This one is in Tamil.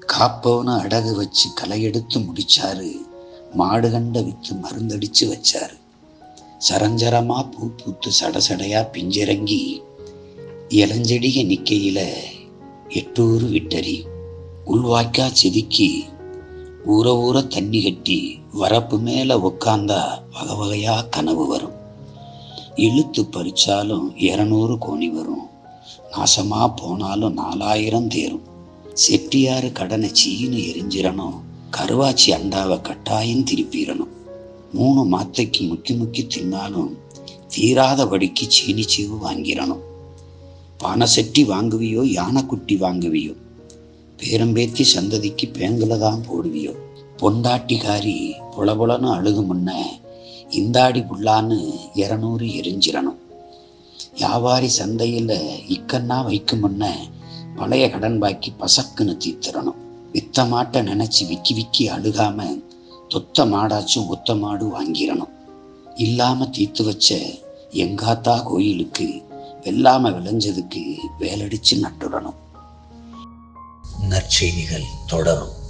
காப்பவன அடகு வச்சு களை எடுத்து முடிச்சாரு மாடு கண்ட வித்து மருந்தடிச்சு வச்சாரு சரஞ்சரமா பூ பூத்து சடசடையா பிஞ்சிறங்கி இளஞ்செடிக நிக்கையில எட்டூறு விட்டறி உள்வாய்க்கா செதுக்கி ஊற ஊற தண்ணி கட்டி வரப்பு மேல உக்காந்தா வகை வகையா கனவு வரும் இழுத்து பறிச்சாலும் இருநூறு கோணி வரும் நாசமா போனாலும் நாலாயிரம் தேரும் செட்டியாரு கடனை சீனு எரிஞ்சிடணும் கருவாச்சி அண்டாவை கட்டாயம் திருப்பிடணும் மூணு மாத்தைக்கு முக்கி முக்கி தின்னாலும் தீராதபடிக்கு சீனி சீவு வாங்கிடணும் பானை செட்டி வாங்குவியோ யானைக்குட்டி வாங்குவியோ பேரம்பேத்தி சந்ததிக்கு பேங்குல தான் போடுவியோ பொண்டாட்டிக்காரி புலபுலன்னு அழுகு முன்ன இந்தாடி புல்லான்னு இரநூறு எரிஞ்சிடணும் வியாபாரி சந்தையில் இக்கன்னா வைக்கும் முன்ன பழைய கடன் பாக்கி பசக்குன்னு தீர்த்திடணும் வித்த மாட்டை நினைச்சு விக்கி விக்கி அழுகாம தொத்த மாடாச்சும் ஒத்த மாடு வாங்கிடணும் இல்லாம தீர்த்து வச்ச எங்காத்தா கோயிலுக்கு வெல்லாம விளைஞ்சதுக்கு வேலடிச்சு நட்டுடணும் நற்செய்திகள் தொடரும்